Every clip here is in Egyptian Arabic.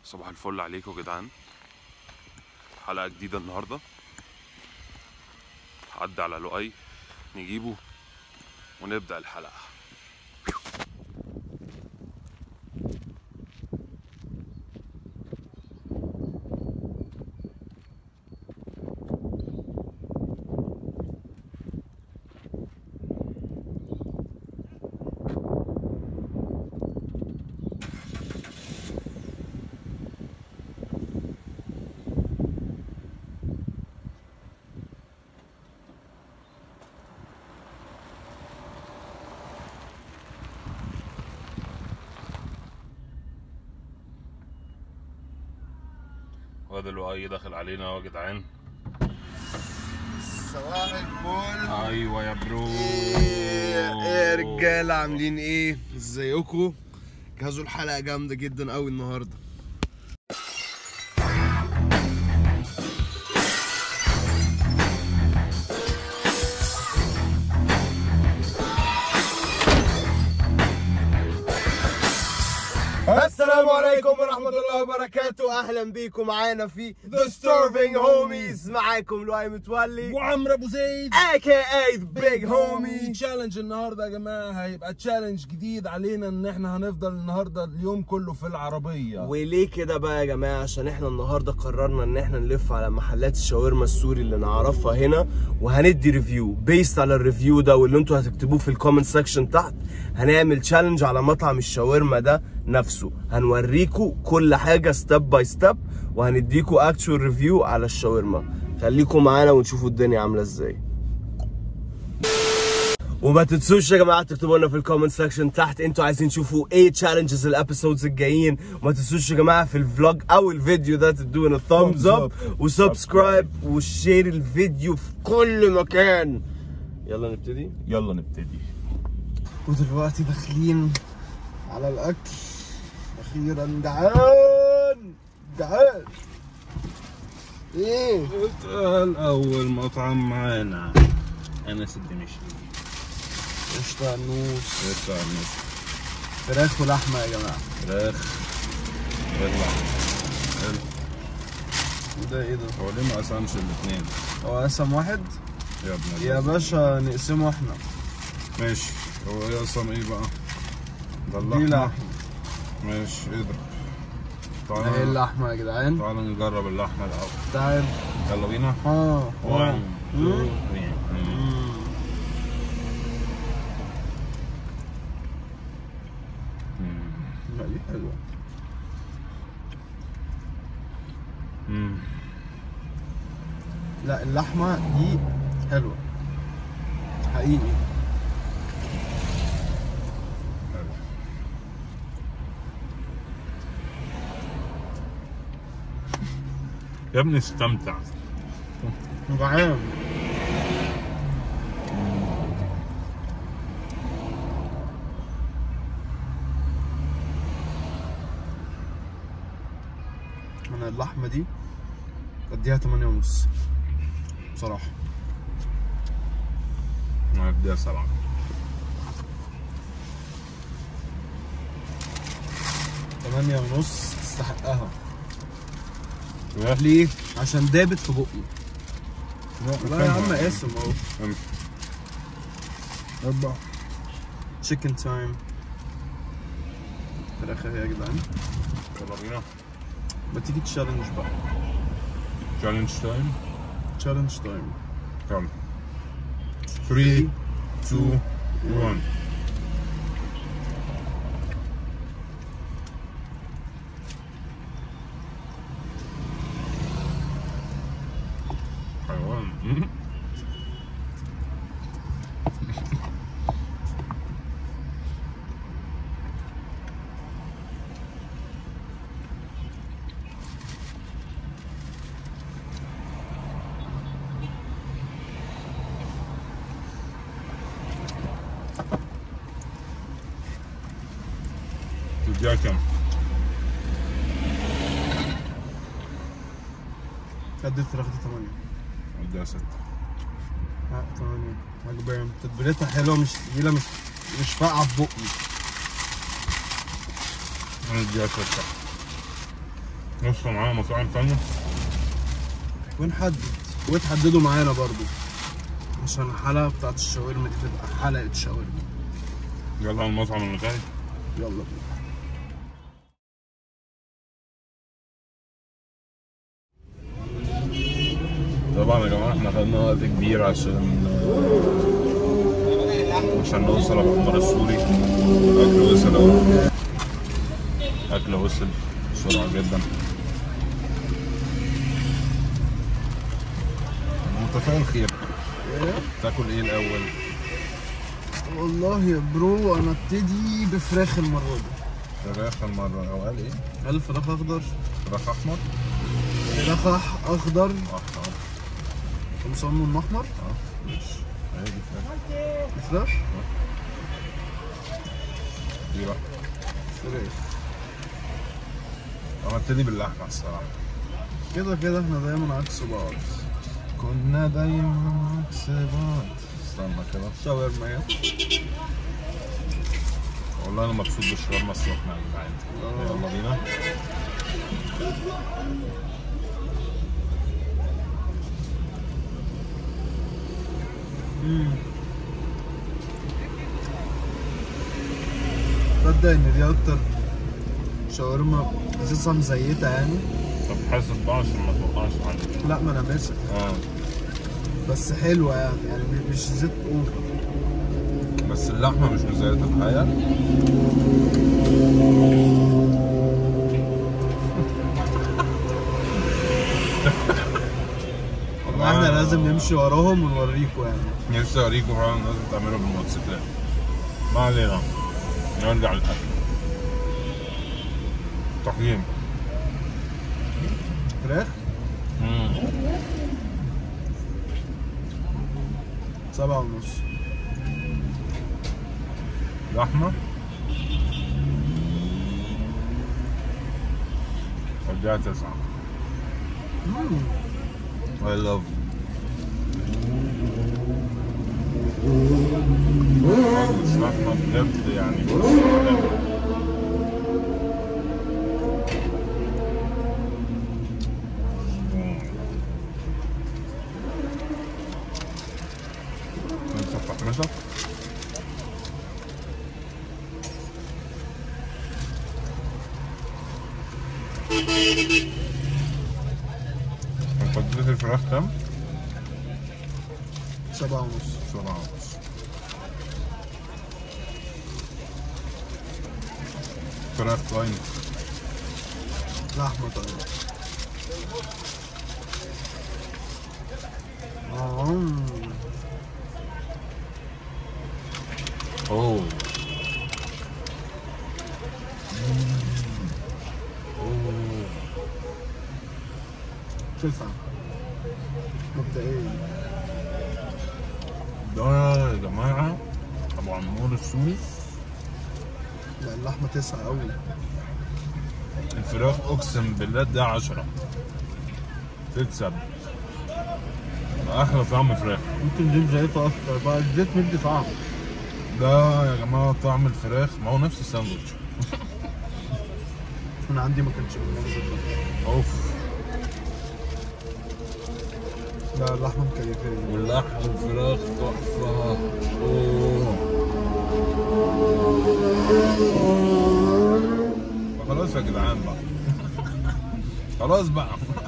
صباح الفل عليكم يا جدعان حلقة جديدة النهاردة هعدي على لؤي نجيبه ونبدأ الحلقة وادي لؤي داخل علينا اهو يا جدعان صباح الفل ايوه يا برو ايه إيه يا رجاله عاملين ايه ازيكم جهزوا الحلقه جامده جدا قوي النهارده السلام عليكم ورحمة الله وبركاته أهلا بيكم معانا في The Starving Homies معاكم لؤي متولي وعمرو ابو زيد aka The Big Homie تشالنج النهارده يا جماعه هيبقى تشالنج جديد علينا ان احنا هنفضل النهارده اليوم كله في العربيه وليه كده بقى يا جماعه عشان احنا النهارده قررنا ان احنا نلف على محلات الشاورما السوري اللي نعرفها هنا وهندي ريفيو بيست على الريفيو ده واللي انتوا هتكتبوه في الكومنت سيكشن تحت هنعمل تشالنج على مطعم الشاورما ده نفسه هنوريكم كل حاجه ستيب باي ستيب وهنديكوا اكتشوال ريفيو على الشاورما خليكم معانا ونشوفوا الدنيا عامله ازاي وما تنسوش يا جماعه تكتبوا لنا في الكومنت سيكشن تحت انتوا عايزين تشوفوا ايه تشالنجز الابيسودز الجايين وما تنسوش يا جماعه في الفلوج او الفيديو ده تدونا ثامز اب وسبسكرايب وشير الفيديو في كل مكان يلا نبتدي يلا نبتدي ودلوقتي داخلين على الاكل اخيرا جعان جعان ايه اتقل اول مطعم معانا انس الدمشقي قشطه نوس يطلع النص فراخ ولحمه يا جماعه فراخ واللحم حلو ده ايه ده هو ليه ما قسمش الاثنين هو قسم واحد يا ابن يا الله. باشا نقسمه احنا ماشي هو ايه اصلا ايه بقى ده دي اللحمه لحمه ماشي اضرب اهي تعالى اللحمه يا جدعان تعالى نجرب اللحمه الاول تعال يلا بينا اه 1 اه 2 مم. لا دي حلوه لا اللحمه دي حلوه حقيقي يا ابني استمتع جعان انا اللحمه دي اديها 8 ونص بصراحه هديها سبعة تمانية ونص تستحقها ليه؟ ليه؟ عشان دابت في بقي لا يا عم قاسم اهو أربعة تشيكن تايم فراخ اهي يا جدعان يلا بينا ما تيجي تشالنج بقى تشالنج تايم تشالنج تايم يلا 3 2 1 حيوان تديها كم؟ قد الفراخ دي 8 اديها ستة لا 8 عجباني تتبيلتها حلوه مش تقيله مش مش فاقعه في بقي نديها ستة لسه معانا مطاعم تانية ونحدد وتحددوا معانا برضو عشان الحلقة بتاعت الشاورما دي تبقى حلقة شاورما يلا على المطعم اللي جاي يلا بينا طبعا يا جماعه احنا خدنا وقت كبير عشان عشان نوصل على الفطار السوري اكل وصل اهو اكل وصل بسرعه جدا متفائل خير تاكل ايه الاول والله يا برو انا ابتدي بفراخ المرة دي فراخ المره او قال ايه هل فراخ اخضر فراخ احمر فراخ أح- اخضر احمر ومصمم احمر اه ماشي اهي دي فراخ فراخ دي بقى فراخ انا ابتدي باللحمه الصراحه كده كده احنا دايما عكس بعض كنا دايما عكس بعض استنى كده شاورما يا والله انا مبسوط بالشاورما السخنه يا جدعان يلا بينا تصدق ان دي اكتر شاورما حاسسها مزيتة يعني طب حاسب بقى عشان ما توقعش عليك لا ما انا ماسك اه بس حلوة يعني يعني مش زيت اوفر بس اللحمه مش مزيته الحقيقه والله احنا لازم نمشي وراهم ونوريكم يعني نفسي اوريكم فعلا لازم تعملوا بالموتوسيكلات ما علينا نرجع للاكل تقييم فراخ مم. سبعة ونص لحمه وديها تسعة I love خالص لحمة بجد يعني بص عالمي. مم. نفتح تحميصة انت اديت الفراخ كام؟ سبعة ونص سبعة ونص فراخ طيب لحمة طيب آه. اوه اوه تسعة مبدئيا ده يا جماعة أبو عمور السوري لا اللحمة تسعة أوي الفراخ أقسم بالله ده عشرة تكسب أحلى طعم فراخ ممكن دي زيتها أكتر بقى الزيت مدي طعم ده يا جماعة طعم الفراخ ما هو نفس الساندوتش أنا عندي ما كانش بالمنظر ده أوف لا اللحمة مكيفاني واللحم والفراخ تحفة أوه خلاص يا جدعان بقى خلاص بقى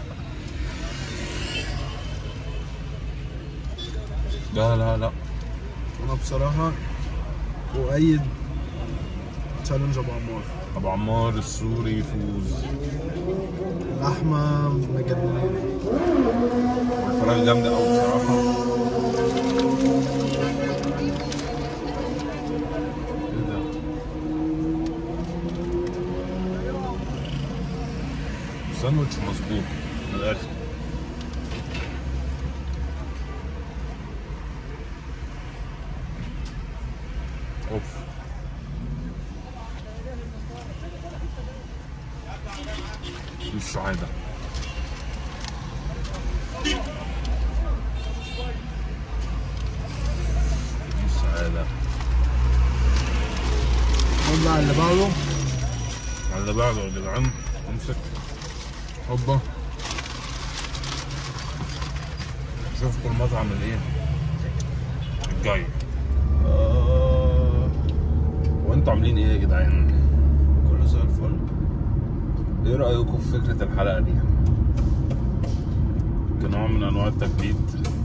لا لا لا أنا بصراحة أؤيد تشالنج أبو عمار ابو عمار السوري يفوز اللحمة مجننة الفراخ جامده قوي بصراحه ايه ده ساندوتش مظبوط من الاخر اوف دي السعاده دي السعاده خد بقى اللي بعده على اللي بعده يا جدعان امسك هوبا شوفكم المطعم الايه الجاي آه وانتوا عاملين ايه يا جدعان؟ كله زي الفل ايه رأيكم في فكرة الحلقة دي؟ كنوع من انواع التجديد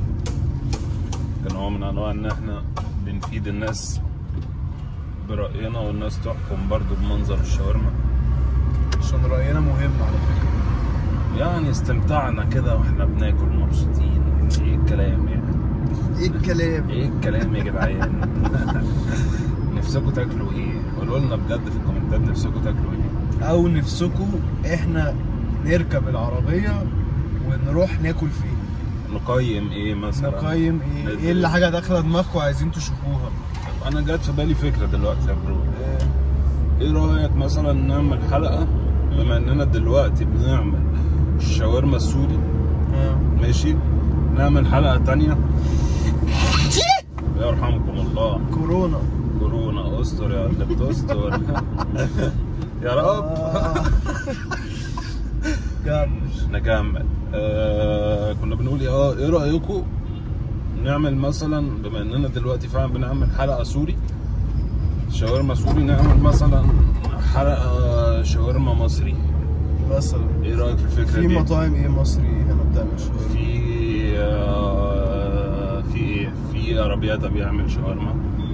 كنوع من انواع ان احنا بنفيد الناس برأينا والناس تحكم برضو بمنظر الشاورما عشان رأينا مهم على فكرة يعني استمتعنا كده واحنا بناكل مبسوطين ايه الكلام يعني ايه الكلام ايه الكلام يا جدعان نفسكم تاكلوا ايه قولوا لنا بجد في الكومنتات نفسكم تاكلوا ايه او نفسكم احنا نركب العربية ونروح ناكل فين نقيم ايه مثلا نقيم ايه ايه اللي حاجة داخلة دماغكم عايزين تشوفوها انا جات في بالي فكره دلوقتي يا برو ايه رايك مثلا نعمل حلقه بما اننا دلوقتي بنعمل الشاورما السوري ماشي نعمل حلقه تانية يرحمكم الله كورونا كورونا استر يا اللي بتستر يا رب آه. كمل نكمل آه كنا بنقول ايه اه ايه رايكم نعمل مثلا بما اننا دلوقتي فعلا بنعمل حلقه سوري شاورما سوري نعمل مثلا حلقه شاورما مصري مثلا ايه رايك في الفكره في دي مطاعم ايه مصري هنا بتعمل شاورما في آه في ايه في ارابياتا بيعمل شاورما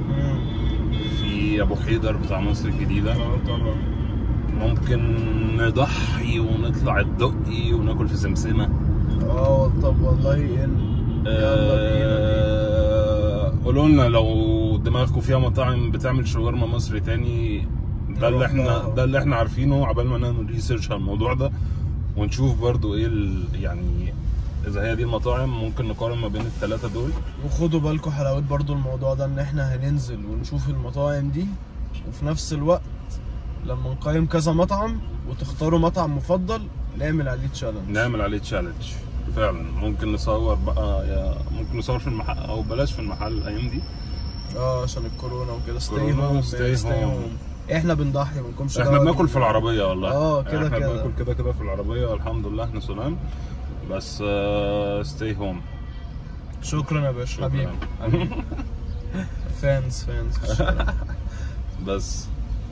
في ابو حيدر بتاع مصر الجديده طبعا ممكن نضحي ونطلع الدقي وناكل في سمسمه اه طب والله ان يلا بينا آه، قولوا لنا لو دماغكم فيها مطاعم بتعمل شاورما مصري تاني ده اللي نروح احنا لها. ده اللي احنا عارفينه عبال ما نعمل ريسيرش على الموضوع ده ونشوف برضو ايه ال- يعني اذا هي دي المطاعم ممكن نقارن ما بين الثلاثه دول وخدوا بالكم حلاوه برضو الموضوع ده ان احنا هننزل ونشوف المطاعم دي وفي نفس الوقت لما نقيم كذا مطعم وتختاروا مطعم مفضل نعمل عليه تشالنج نعمل عليه تشالنج فعلا ممكن نصور بقى يا ممكن نصور في المحل او بلاش في المحل الايام دي اه عشان الكورونا وكده ستي كورونا هوم stay home. احنا بنضحي ما نكونش احنا دعوة بناكل بيه. في العربية والله اه، كده احنا كده. بناكل كده كده في العربية والحمد لله احنا سلام بس ستي هوم شكرا يا باشا شكراً. حبيبي حبيبي فانز فانز في الشارع. بس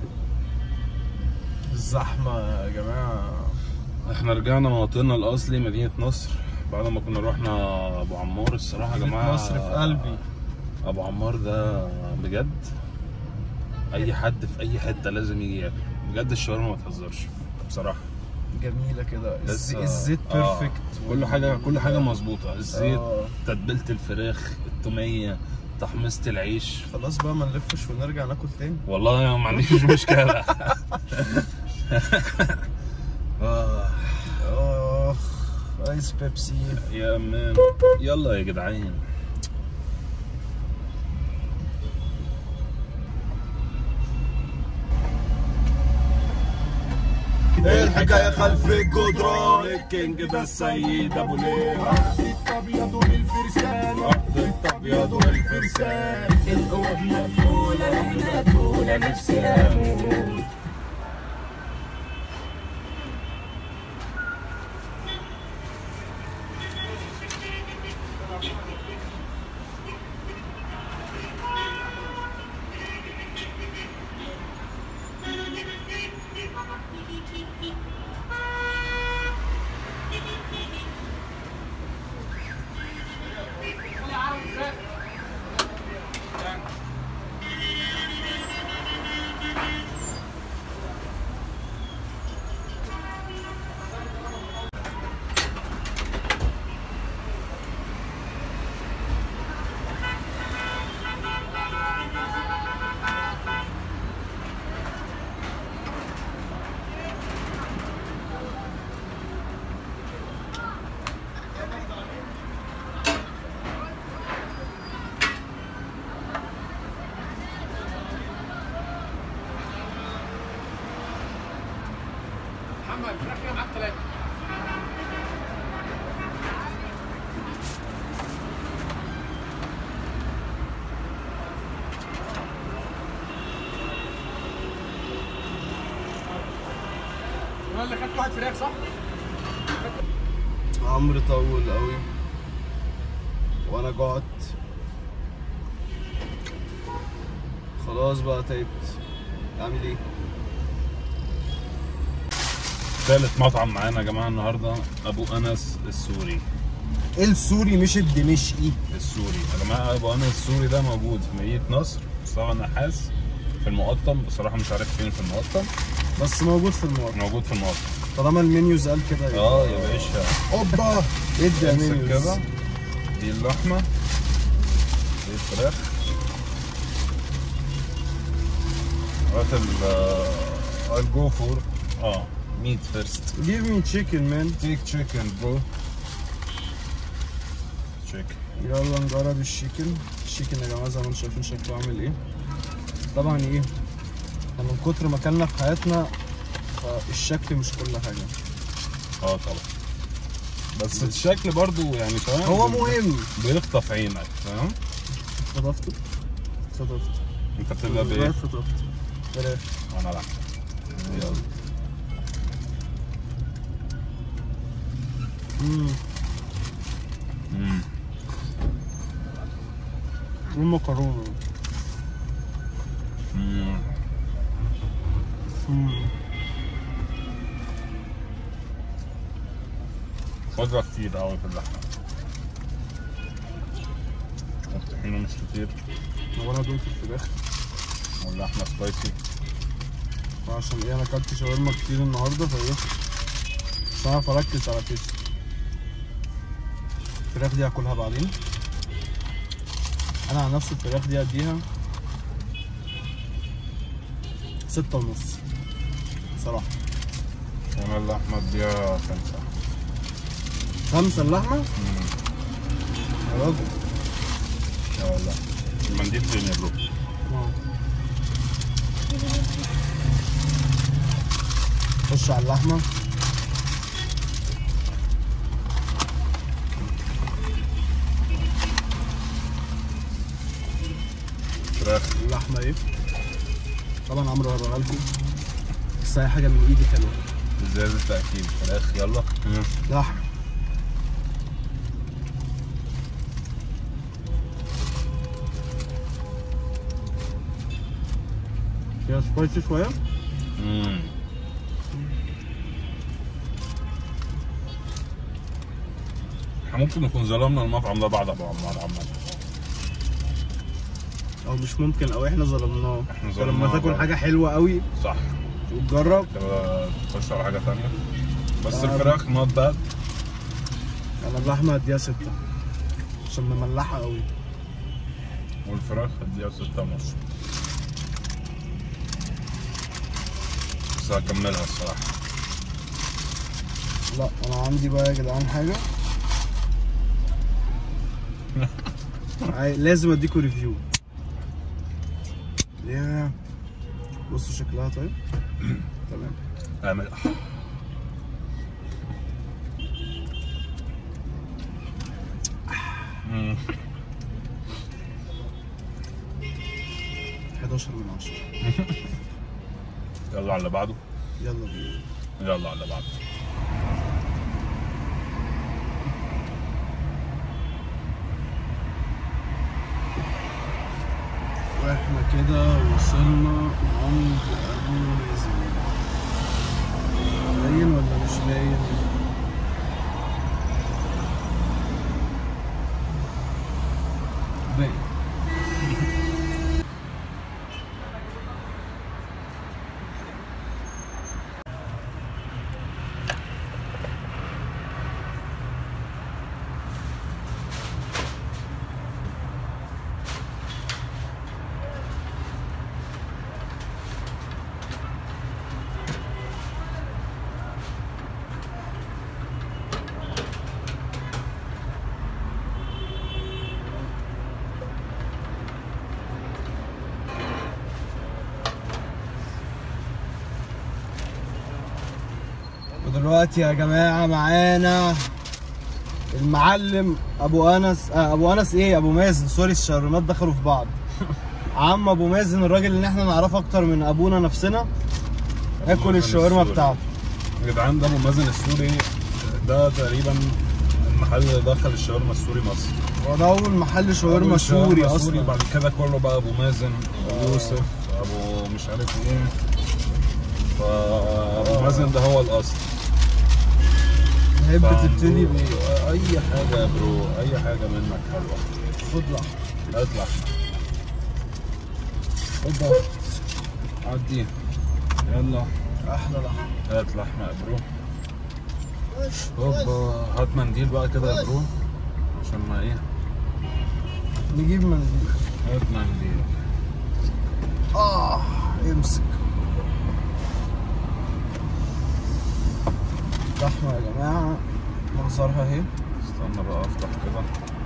الزحمه يا جماعه احنا رجعنا موطننا الاصلي مدينة نصر بعد ما كنا رحنا ابو عمار الصراحة يا مدينة جماعة نصر في قلبي. ابو عمار ده بجد اي حد في اي حتة لازم يجي ياكل بجد الشاورما ما تهزرش بصراحة جميله كده الز- لسه- الزيت آه، بيرفكت كل حاجة كل حاجة مظبوطة الزيت آه. تتبيلة الفراخ التومية تحميصة العيش خلاص بقى ما نلفش ونرجع ناكل تاني والله ما عنديش مشكلة آه، اخ ايس بيبسي يا مان يلا يا جدعان الحكايه خلف الجدران الكينج ده السيد ابو ليلى الابيض والفرسان الابيض والفرسان الاوض مقفوله احنا مقفوله نفسي اموت محمد الفراخ كده معاك ثلاثة ولا اللي خدت واحد فراخ صح؟ عمرو طول قوي وانا جعت خلاص بقى تعبت اعمل ايه ثالث مطعم معانا يا جماعه النهارده ابو انس السوري السوري مش الدمشقي السوري يا جماعه ابو انس السوري ده موجود في مدينه نصر مصطفى النحاس في المقطم بصراحه مش عارف فين في المقطم بس موجود في المواقع موجود في المقطم طالما المنيوز قال كده يبقى- اه يا باشا اوبا ادي يا امسك منيوز كده دي اللحمه دي الفراخ هات ال I'll go for اه meat first Give me chicken man take chicken bro chicken يلا نجرب الشيكن الشيكن يا جماعه زي ما انتم شايفين شكله عامل ايه طبعا ايه احنا من كتر ما اكلنا في حياتنا فالشكل مش كل حاجه اه طبعا بس الشكل برضو يعني فاهم هو مهم بيخطف عينك فاهم خطفته خطفته انت بتبدا بايه؟ خطفته فراخ وانا لا يلا امم مم. والمكرونه مم. امم خضرة كتير قوي في اللحمة الطحينة مش كتير هو انا دوت الفراخ واللحمة سبايسي وعشان ايه انا اكلت شاورما كتير النهارده فايه مش هعرف اركز على تيست الفراخ دي هاكلها بعدين انا عن نفسي الفراخ دي اديها ستة ونص بصراحة وانا اللحمة اديها خمسة خمسة اللحمة يا راجل يا والله المنديل فين يا برو؟ خش على اللحمة فراخ اللحمة ايه طبعا عمرو هوريها لكم بس اي حاجة من ايدي حلوة ازاز التأكيد فراخ يلا لحم فيها سبايسي شوية مم. احنا ممكن نكون ظلمنا المطعم ده بعد ابو عمار عمار او مش ممكن او احنا ظلمناه احنا أنت ظلمناه لما تاكل بقى. حاجة حلوة قوي صح وتجرب كده تخش على حاجة ثانية بس آه. الفراخ نوت باد انا اللحمة اديها ستة عشان مملحة قوي والفراخ اديها ستة ونص بس هكملها الصراحة لا انا عندي بقى يا جدعان حاجة عاي- لازم اديكوا ريفيو يا بصوا شكلها طيب تمام اعمل مم. 11 من 10 يلا على اللي بعده يلا بينا يلا على اللي بعده واحنا كده وصلنا عند ابو مازن باين ولا مش باين باين ودلوقتي يا جماعة معانا المعلم ابو انس آه ابو انس ايه ابو مازن سوري الشاورمات دخلوا في بعض عم ابو مازن الراجل اللي احنا نعرفه اكتر من ابونا نفسنا اكل مازن الشاورما السوري. بتاعته يا جدعان ده ابو مازن السوري ده تقريبا محل دخل الشاورما السوري مصر هو ده اول محل شاورما أول سوري سوري اصلا بعد كده كله بقى ابو مازن ابو يوسف ابو مش عارف ايه فابو مازن ده هو الاصل تحب فعنده تبتدي بايه؟ اي حاجه يا برو اي حاجه منك حلوه خد لحمه اطلع اوبا عدي يلا احلى لحمه هات لحمه يا برو هوبا هات منديل بقى كده يا برو عشان ما ايه نجيب منديل هات منديل اه امسك لحمه يا جماعه منظرها اهي استنى بقى افتح كده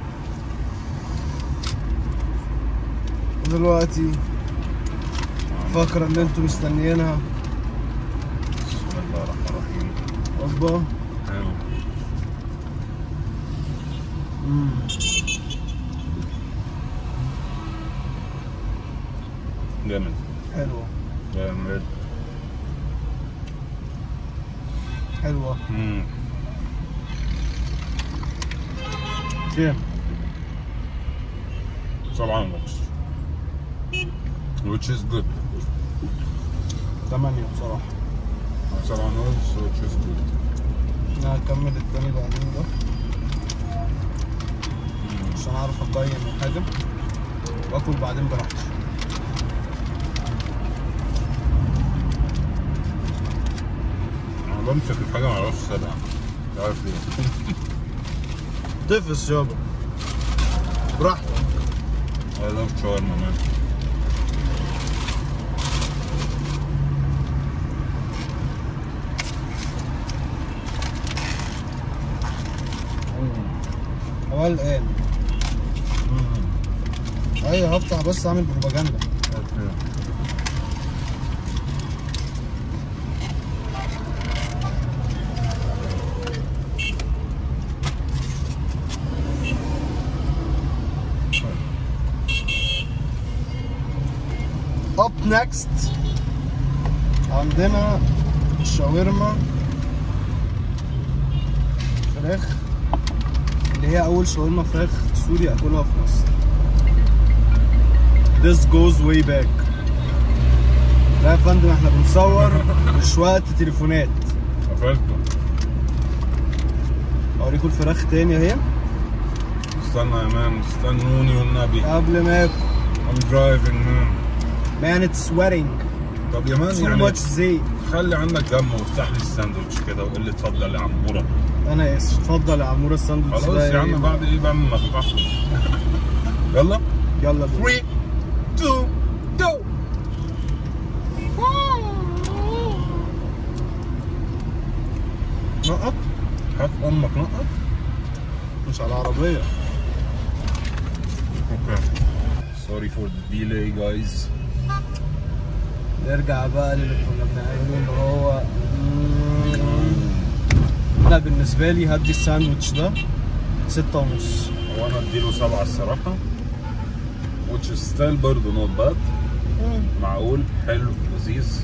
دلوقتي الفقرة اللي انتوا مستنيينها بسم الله الرحمن الرحيم اوبا حلو جامد حلوة جامد حلوة مم. كام؟ سبعة ونص which is good تمانية بصراحة سبعة ونص which is good انا هكمل التاني بعدين ده عشان اعرف اقيم الحاجة واكل بعدين براحتي انا بمسك الحاجة معرفش سابها مش عارف ليه تفس يابا براحتك I love shawarma man هو الان ايوه هفتح بس اعمل بروباجندا اب نيكست عندنا شاورما فراخ اللي هي اول شاورما فراخ سوري اكلها في مصر This goes way back لا يا فندم احنا بنصور مش وقت تليفونات قفلته اوريكم الفراخ تاني اهي استنى يا مان استنوني والنبي قبل ما اكل I'm driving man man it's sweating طب يا مان too يعني much زيت خلي عندك دم وافتح لي الساندوتش كده وقول لي اتفضل يا عموره انا اسف اتفضل يا عموره الساندوتش خلاص ده يا عم إيه؟ بعد ايه بقى ما فتحته يلا يلا بينا 3 2 go نقط هات امك نقط مش على العربيه اوكي سوري فور ذا ديلي جايز نرجع بقى للي كنا بنعمله اللي هو انا بالنسبه لي هدي الساندوتش ده ستة ونص هو انا اديله سبعة الصراحة which is still برضه not bad معقول حلو لذيذ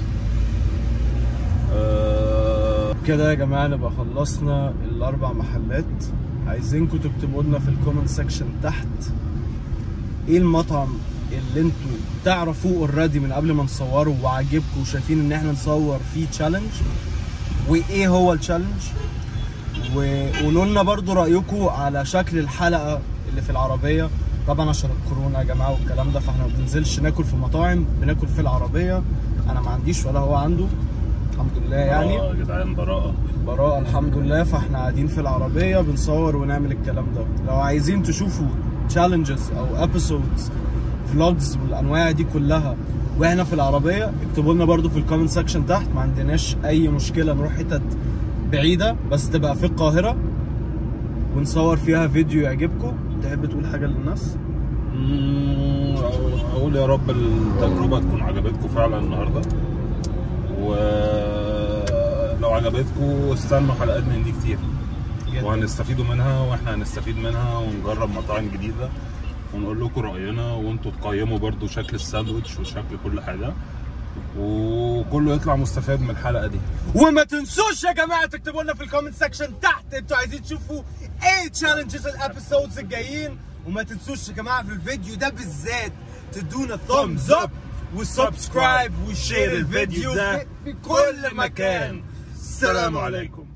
آه، كده يا جماعه نبقى خلصنا الاربع محلات عايزينكم تكتبوا لنا في الكومنت سيكشن تحت ايه المطعم اللي انتوا تعرفوه اوريدي من قبل ما نصوره وعاجبكم وشايفين ان احنا نصور فيه تشالنج وايه هو التشالنج وقولوا لنا برضو رايكم على شكل الحلقه اللي في العربيه طبعا عشان الكورونا يا جماعه والكلام ده فاحنا ما بننزلش ناكل في مطاعم بناكل في العربيه انا ما عنديش ولا هو عنده الحمد لله يعني اه يا جدعان براءة براءة الحمد لله فاحنا قاعدين في العربية بنصور ونعمل الكلام ده لو عايزين تشوفوا تشالنجز او ابيسودز فلوجز والانواع دي كلها واحنا في العربية اكتبوا لنا برضو في الكومنت سيكشن تحت ما عندناش اي مشكلة نروح حتت بعيدة بس تبقى في القاهرة ونصور فيها فيديو يعجبكم تحب تقول حاجة للناس؟ مم، اقول يا رب التجربه تكون عجبتكم فعلا النهارده ولو عجبتكم استنوا حلقات من دي كتير وهنستفيدوا منها واحنا هنستفيد منها ونجرب مطاعم جديده ونقول لكم راينا وانتوا تقيموا برضو شكل الساندوتش وشكل كل حاجه وكله يطلع مستفاد من الحلقه دي وما تنسوش يا جماعه تكتبوا لنا في الكومنت سيكشن تحت انتوا عايزين تشوفوا ايه تشالنجز الابيسودز الجايين وما تنسوش يا جماعه في الفيديو ده بالذات تدونا ثامز اب وسبسكرايب وشير الفيديو في في كل مكان السلام عليكم